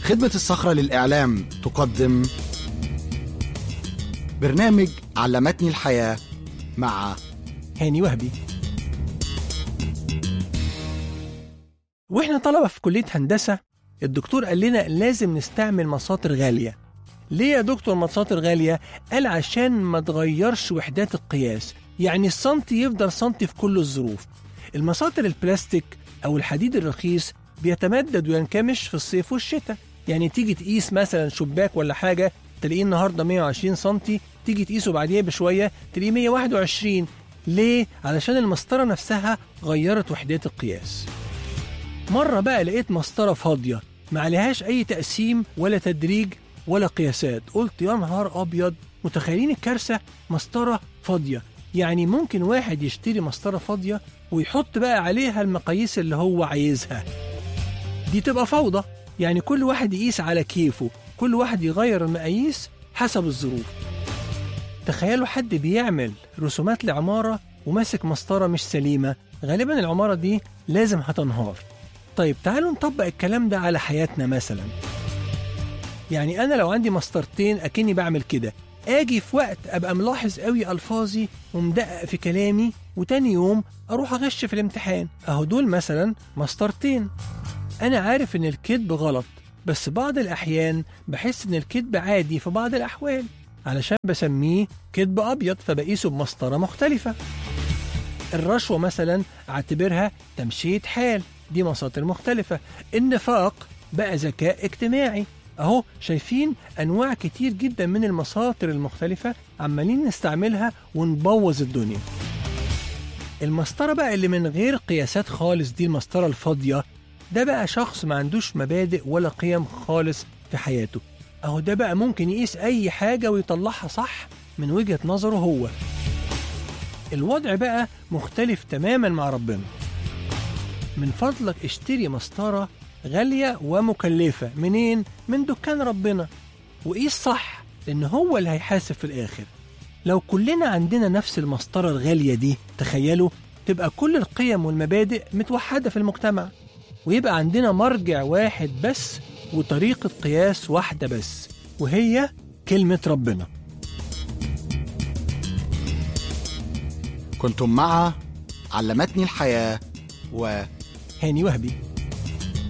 خدمة الصخرة للإعلام تقدم برنامج علمتني الحياة مع هاني وهبي واحنا طلبة في كلية هندسة الدكتور قال لنا لازم نستعمل مساطر غالية ليه يا دكتور مساطر غالية؟ قال عشان ما تغيرش وحدات القياس يعني السنتي يفضل سنتي في كل الظروف المساطر البلاستيك أو الحديد الرخيص بيتمدد وينكمش في الصيف والشتاء يعني تيجي تقيس مثلا شباك ولا حاجة تلاقيه النهارده 120 سنتي تيجي تقيسه بعديها بشوية تلاقيه 121 ليه؟ علشان المسطرة نفسها غيرت وحدات القياس مرة بقى لقيت مسطرة فاضية ما عليهاش أي تقسيم ولا تدريج ولا قياسات قلت يا نهار أبيض متخيلين الكارثة مسطرة فاضية يعني ممكن واحد يشتري مسطرة فاضية ويحط بقى عليها المقاييس اللي هو عايزها دي تبقى فوضى يعني كل واحد يقيس على كيفه كل واحد يغير المقاييس حسب الظروف تخيلوا حد بيعمل رسومات لعمارة وماسك مسطرة مش سليمة غالبا العمارة دي لازم هتنهار طيب تعالوا نطبق الكلام ده على حياتنا مثلا يعني أنا لو عندي مسطرتين أكني بعمل كده آجي في وقت أبقى ملاحظ قوي ألفاظي ومدقق في كلامي وتاني يوم أروح أغش في الامتحان أهو دول مثلا مسطرتين أنا عارف إن الكذب غلط بس بعض الأحيان بحس إن الكذب عادي في بعض الأحوال علشان بسميه كذب أبيض فبقيسه بمسطرة مختلفة الرشوة مثلا أعتبرها تمشية حال دي مساطر مختلفة النفاق بقى ذكاء اجتماعي أهو شايفين أنواع كتير جدا من المساطر المختلفة عمالين نستعملها ونبوظ الدنيا المسطرة بقى اللي من غير قياسات خالص دي المسطرة الفاضية ده بقى شخص ما عندوش مبادئ ولا قيم خالص في حياته أهو ده بقى ممكن يقيس أي حاجة ويطلعها صح من وجهة نظره هو الوضع بقى مختلف تماما مع ربنا من فضلك اشتري مسطرة غالية ومكلفة منين؟ من دكان ربنا وقيس صح لأن هو اللي هيحاسب في الآخر لو كلنا عندنا نفس المسطرة الغالية دي تخيلوا تبقى كل القيم والمبادئ متوحدة في المجتمع ويبقى عندنا مرجع واحد بس وطريقة قياس واحدة بس وهي كلمة ربنا كنتم مع علمتني الحياة و هاني وهبي